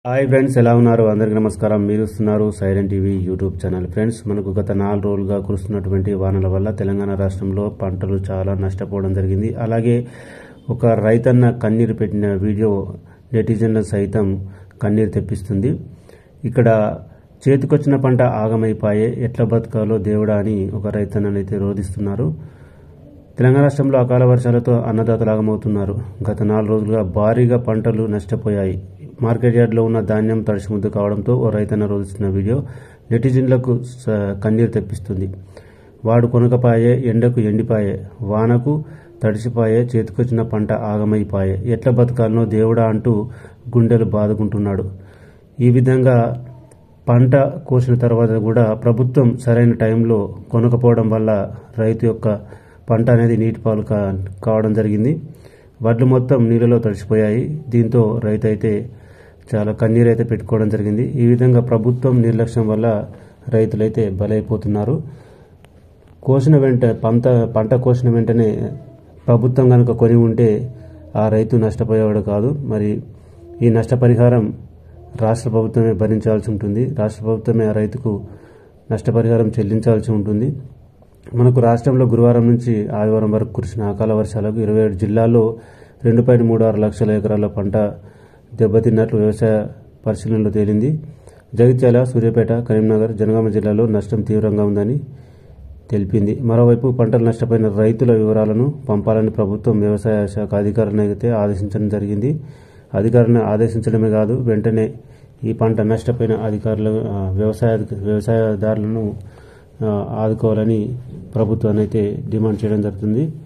hi friends ఎలా ఉన్నారు అందరికీ నమస్కారం మీరు ఇస్తున్నారు silent TV YouTube channel friends మనకు గత నాలుగు రోజులుగా కురుస్తున్నటువంటి వానల వల్ల తెలంగాణ రాష్ట్రంలో పంటలు చాలా నష్టపోవడం జరిగింది అలాగే ఒక రైతన్న కన్నీరు పెట్టిన వీడియో నెటిజన్ల సైతం కన్నీరు తెప్పిస్తుంది ఇక్కడ చేతికొచ్చిన పంట ఆగమైపాయే ఎట్లా బతకాలో దేవుడా అని ఒక రైతన్ననైతే రోధిస్తున్నారు తెలంగాణ రాష్ట్రంలో అకాల వర్షాలతో అన్నదాతలు ఆగమవుతున్నారు గత నాలుగు రోజులుగా భారీగా పంటలు నష్టపోయాయి మార్కెట్ యార్డ్లో ఉన్న ధాన్యం తడిసి ముద్దు కావడంతో ఓ రైతన్న రోధిస్తున్న వీడియో నెటిజన్లకు స- కన్నీరు తెప్పిస్తుంది వాడు కొనకపాయే ఎండకు ఎండిపాయే వానకు తడిసిపాయే చేతికొచ్చిన పంట ఆగమైపాయే ఎట్ల బతకాలనో దేవుడా అంటూ గుండెలు బాదుకుంటున్నాడు ఈ విధంగా పంట కోసిన తర్వాత కూడా ప్రభుత్వం సరైన టైంలో కొనకపోవడం వల్ల రైతు యొక్క పంట అనేది నీటి పాలు కా కావడం జరిగింది వడ్లు మొత్తం నీళ్ళలో తడిసిపోయాయి దీంతో రైతు అయితే చాలా కన్నీరు అయితే పెట్టుకోవడం జరిగింది ఈ విధంగా ప్రభుత్వం నిర్లక్ష్యం వల్ల రైతులైతే బలైపోతున్నారు కోసిన వెంట పంట పంట కోసిన వెంటనే ప్రభుత్వం కనుక కొని ఉంటే ఆ రైతు నష్టపోయేవాడు కాదు మరి ఈ నష్టపరిహారం రాష్ట్ర ప్రభుత్వమే భరించాల్సి ఉంటుంది రాష్ట్ర ప్రభుత్వమే ఆ రైతుకు నష్టపరిహారం చెల్లించాల్సి ఉంటుంది మనకు రాష్ట్రంలో గురువారం నుంచి ఆదివారం వరకు కురిసిన అకాల వర్షాలకు ఇరవై ఏడు జిల్లాల్లో రెండు పాయింట్ మూడు ఆరు లక్షల ఎకరాల పంట దెబ్బతిన్నట్లు వ్యవసాయ పరిశీలనలో తేలింది జగిత్యాల సూర్యాపేట కరీంనగర్ జనగామ జిల్లాలో నష్టం తీవ్రంగా ఉందని తెలిపింది మరోవైపు పంటలు నష్టపోయిన రైతుల వివరాలను పంపాలని ప్రభుత్వం వ్యవసాయ శాఖ అధికారులను అయితే ఆదేశించడం జరిగింది అధికారులను ఆదేశించడమే కాదు వెంటనే ఈ పంట నష్టపోయిన అధికారులు ఆ, వ్యవసాయ వ్యవసాయదారులను ఆ, ఆదుకోవాలని ప్రభుత్వాన్ని అయితే డిమాండ్ చేయడం జరుగుతుంది